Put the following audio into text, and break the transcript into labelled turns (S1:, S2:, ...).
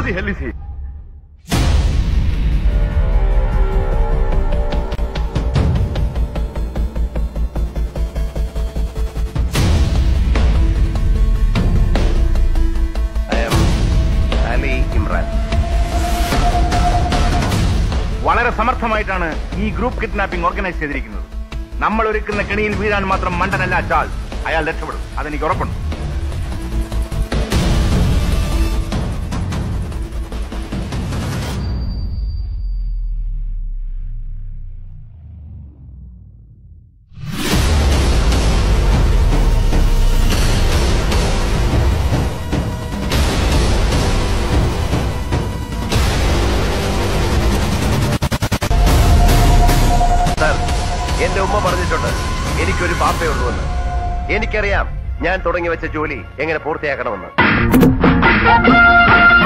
S1: the hell is he? I am Ali Imran. വളരെ സമർത്ഥമായിട്ടാണ് ഈ group kidnapping organise ചെയ്തിരിക്കുന്നത് നമ്മൾ ഒരുക്കുന്ന കെണിയിൽ വീഴാൻ മാത്രം മണ്ടനല്ല ചാൾ അയാൾ രക്ഷപ്പെടും അതെനിക്ക് ഉറപ്പുണ്ട്
S2: സർ എന്റെ ഉമ്മ പറഞ്ഞിട്ടുണ്ട് എനിക്കൊരു പാപ്പയുള്ളൂവെന്ന് എനിക്കറിയാം ഞാൻ തുടങ്ങി വെച്ച ജോലി എങ്ങനെ പൂർത്തിയാക്കണമെന്ന്